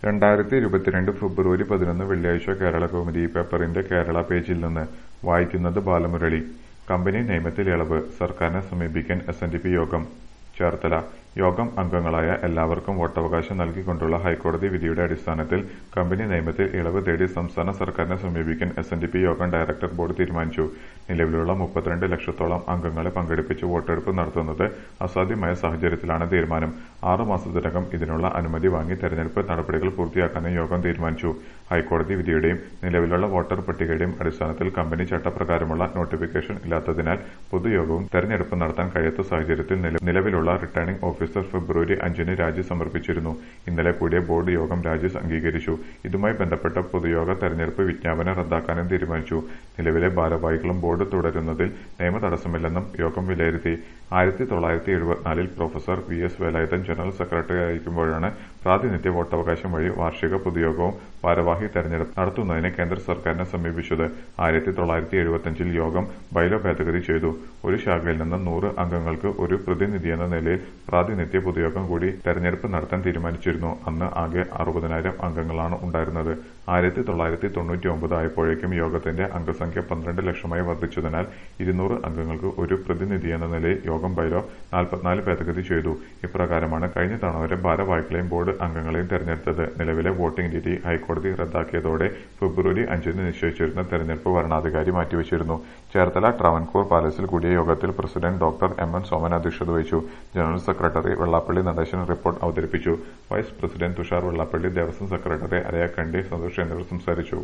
രണ്ടായിരത്തി ഇരുപത്തിരണ്ട് ഫെബ്രുവരി പതിനൊന്ന് വെള്ളിയാഴ്ച കേരളകൗമുദി പേപ്പറിന്റെ കേരള പേജിൽ നിന്ന് വായിക്കുന്നത് ബാലമുരളി കമ്പനി നിയമത്തിൽ ഇളവ് സർക്കാരിനെ സമീപിക്കാൻ എസ് എൻ ഡി പി യോഗം ചേർത്തല യോഗം അംഗങ്ങളായ എല്ലാവർക്കും വോട്ടവകാശം നൽകിക്കൊണ്ടുള്ള ഹൈക്കോടതി വിധിയുടെ അടിസ്ഥാനത്തിൽ കമ്പനി നിയമത്തിൽ ഇളവ് തേടി സംസ്ഥാന സർക്കാരിനെ സമീപിക്കാൻ എസ് എൻ ഡി പി യോഗം ഡയറക്ടർ ബോർഡ് തീരുമാനിച്ചു നിലവിലുള്ള മുപ്പത്തിരണ്ട് ലക്ഷത്തോളം അംഗങ്ങളെ പങ്കെടുപ്പിച്ച് വോട്ടെടുപ്പ് നടത്തുന്നത് അസാധ്യമായ സാഹചര്യത്തിലാണ് തീരുമാനം ആറു മാസത്തിനകം ഇതിനുള്ള അനുമതി വാങ്ങി തെരഞ്ഞെടുപ്പ് നടപടികൾ പൂർത്തിയാക്കാനും യോഗം തീരുമാനിച്ചു ഹൈക്കോടതി വിധിയുടെയും നിലവിലുള്ള വോട്ടർ പട്ടികയുടെയും അടിസ്ഥാനത്തിൽ കമ്പനി ചട്ടപ്രകാരമുള്ള നോട്ടിഫിക്കേഷൻ ഇല്ലാത്തതിനാൽ പൊതുയോഗവും തെരഞ്ഞെടുപ്പ് നടത്താൻ കഴിയാത്ത സാഹചര്യത്തിൽ നില- നിലവിലുള്ള റിട്ടേണിംഗ് ഓഫീസർ ഫെബ്രുവരി അഞ്ചിന് രാജി സമർപ്പിച്ചിരുന്നു ഇന്നലെ കൂടിയ ബോർഡ് യോഗം രാജി അംഗീകരിച്ചു ഇതുമായി ബന്ധപ്പെട്ട പൊതുയോഗ തെരഞ്ഞെടുപ്പ് വിജ്ഞാപനം റദ്ദാക്കാനും തീരുമാനിച്ചു നിലവിലെ ഭാരവാഹികളും ബോർഡ് തുടരുന്നതിൽ നിയമ തടസ്സമില്ലെന്നും യോഗം വിലയിരുത്തി ആയിരത്തി തൊള്ളായിരത്തി എഴുപത്തിനാലിൽ professor V S Velayudhan general secretary ആയിരിക്കുമ്പോഴാണ് പ്രാതിനിധ്യ വോട്ടവകാശം വഴി വാർഷിക പൊതുയോഗവും ഭാരവാഹി തെരഞ്ഞെടുപ്പ് നടത്തുന്നതിന് കേന്ദ്ര സർക്കാരിനെ സമീപിച്ചത് ആയിരത്തി തൊള്ളായിരത്തി എഴുപത്തിയഞ്ചിൽ യോഗം ബൈലോ ഭേദഗതി ചെയ്തു ഒരു ശാഖയിൽ നിന്ന് നൂറ് അംഗങ്ങൾക്ക് ഒരു പ്രതിനിധിയെന്ന നിലയിൽ പ്രാതിനിധ്യ പൊതുയോഗം കൂടി തെരഞ്ഞെടുപ്പ് നടത്താൻ തീരുമാനിച്ചിരുന്നു അന്ന് ആകെ അറുപതിനായിരം അംഗങ്ങളാണ് ഉണ്ടായിരുന്നത് ആയിരത്തി തൊള്ളായിരത്തി തൊണ്ണൂറ്റി ഒമ്പത് ആയപ്പോഴേക്കും യോഗത്തിന്റെ അംഗസംഖ്യ പന്ത്രണ്ട് ലക്ഷമായി വർദ്ധിച്ചതിനാൽ ഇരുന്നൂറ് അംഗങ്ങൾക്ക് ഒരു പ്രതിനിധിയെന്ന നിലയിൽ യോഗം ബൈലോ നാൽപ്പത്തിനാല് ഭേദഗതി ചെയ്തു ഇപ്രകാരമാണ് കഴിഞ്ഞ തവണ വരെ ഭാരവാഹികളെയും ബോർഡ് അംഗങ്ങളെയും തെരഞ്ഞെടുത്തത് നിലവിലെ വോട്ടിംഗ് രീതി ഹൈക്കോടതി റദ്ദാക്കിയതോടെ ഫെബ്രുവരി അഞ്ചിന് നിശ്ചയിച്ചിരുന്ന തെരഞ്ഞെടുപ്പ് വരണാധികാരി മാറ്റിവച്ചിരുന്നു ചേർത്തല ട്രാവൻകൂർ പാലസിൽ കൂടിയ യോഗത്തിൽ president doctor M N Soman അധ്യക്ഷത വഹിച്ചു general secretary Vellappally Natesan report അവതരിപ്പിച്ചു vice president Thushar Vellappally Devaswom secretary Arayakkandi Santhosh എന്നിവർ സംസാരിച്ചു